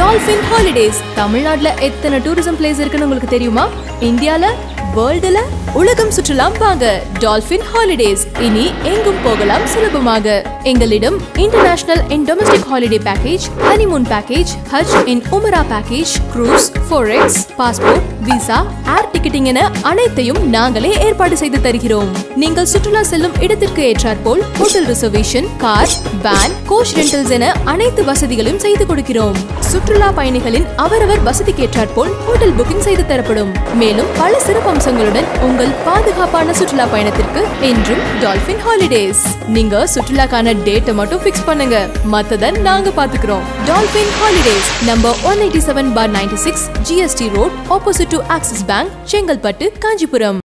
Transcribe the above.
dolphin holidays தமிழ்நாட்டுல எத்தனை tourism place இருக்குன்னு உங்களுக்கு தெரியுமா இந்தியால வேர்ல்டுல உலகம் சுற்றலாம் வாங்க டால்பின் ஹாலிடேஸ் இனி எங்கும் போகலாம் சுலபமாக எங்களிடம் international and domestic holiday package honeymoon package ஹஜ் இன் உமரா package cruise forex passport visa air ticketing என அனைத்தையும் நாங்களே ஏற்பாடு செய்து தருகிறோம் நீங்கள் சுற்றுலா செல்லும் இடத்திற்கு ஏற்றாற்போல் hotel reservation car van coach rentals என அனைத்து வசதிகளையும் செய்து கொடுக்கிறோம் சுற்றுலா பயணிகளின் அவரவர் வசதிக்கு ஏற்றாற்போல் ஹோட்டல் புக்கிங் செய்து தரப்படும் மேலும் பல சிறப்பம்சங்களுடன் உங்கள் பாதுகாப்பான சுற்றுலா பயணத்திற்கு என்றும் டால்பின் ஹாலிடேஸ் நீங்க சுற்றுலாக்கான டேட்டை மட்டும் ஃபிக்ஸ் பண்ணுங்க மத்தத நாங்க பாத்துக்கிறோம் Dolphin Holidays number one eighty seven four ninety six GST road opposite to Axis Bank Chengalpattu Kanchipuram